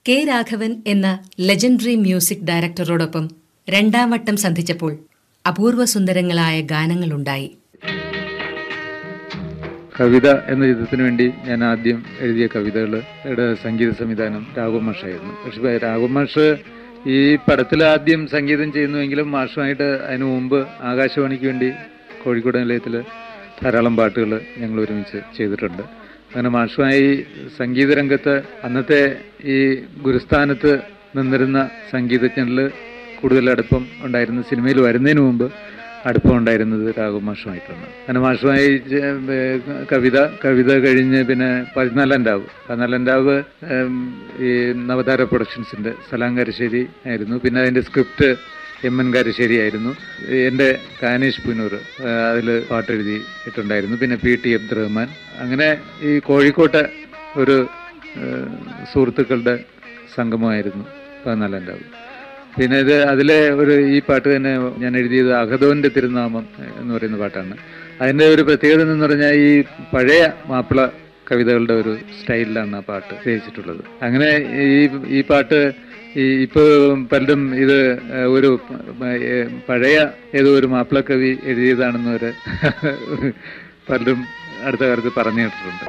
K Raghavan എന്ന legendary music ഡയറക്ടറോടൊപ്പം രണ്ടാം വട്ടം സന്ധിച്ചപ്പോൾ അപൂർവ സുന്ദരങ്ങളായ ഗാനങ്ങളുണ്ടായി കവിത എന്ന ചിത്രത്തിന് വേണ്ടി ഞാൻ ആദ്യം എഴുതിയ കവിതകളുടെ സംഗീത സംവിധാനം രാഘവ മാഷായിരുന്നു പക്ഷെ രാഘവ മാഷ് ഈ പടത്തിൽ ആദ്യം സംഗീതം ചെയ്യുന്നുവെങ്കിലും മാഷുമായിട്ട് അതിനു മുമ്പ് ആകാശവാണിക്ക് വേണ്ടി കോഴിക്കോട് നിലയത്തിൽ ധാരാളം പാട്ടുകൾ ഞങ്ങൾ ഒരുമിച്ച് ചെയ്തിട്ടുണ്ട് അങ്ങനെ മാഷുമായി സംഗീത രംഗത്ത് അന്നത്തെ ഈ ഗുരുസ്ഥാനത്ത് നിന്നിരുന്ന സംഗീതജ്ഞരിൽ കൂടുതൽ അടുപ്പം ഉണ്ടായിരുന്ന സിനിമയിൽ വരുന്നതിന് മുമ്പ് അടുപ്പം ഉണ്ടായിരുന്നത് രാഘവ മാഷുമായിട്ടാണ് അങ്ങനെ മാഷുമായി ചെ- ഏർ കവിത കവിത കഴിഞ്ഞ് പിന്നെ പതിനാലാം രാവ് പതിനാലാം രാവ് ഏം, ഈ നവതാര പ്രൊഡക്ഷൻസിന്റെ സലാം കാരശ്ശേരി ആയിരുന്നു പിന്നെ അതിന്റെ സ്ക്രിപ്റ്റ് എം എൻ കാരശ്ശേരി ആയിരുന്നു എൻ്റെ കാനേഷ് പുനൂർ അതിൽ പാട്ടെഴുതിയിട്ടുണ്ടായിരുന്നു പിന്നെ പി ടി അബ്ദുറഹ്മാൻ അങ്ങനെ ഈ കോഴിക്കോട്ടെ ഒരു ഏർ, സുഹൃത്തുക്കളുടെ സംഗമമായിരുന്നു പതിനാലാം രാവ് പിന്നെ ഇത് അതിലെ ഒരു ഈ പാട്ട് തന്നെ ഞാൻ എഴുതിയത് അഹദോന്റെ തിരുനാമം എന്ന് പറയുന്ന പാട്ടാണ് അതിന്റെ ഒരു പ്രത്യേകത എന്ന് പറഞ്ഞാൽ ഈ പഴയ മാപ്പിള കവിതകളുടെ ഒരു സ്റ്റൈലിലാണ് ആ പാട്ട് രചിച്ചിട്ടുള്ളത് അങ്ങനെ ഈ ഈ പാട്ട് ഈ ഇപ്പോൾ പലരും ഇത് ഒരു ഏ, പഴയ ഏതോ ഒരു മാപ്പിള കവി എഴുതിയതാണെന്ന് ഒരു പലരും അടുത്ത കാലത്ത് പറഞ്ഞു കേട്ടിട്ടുണ്ട്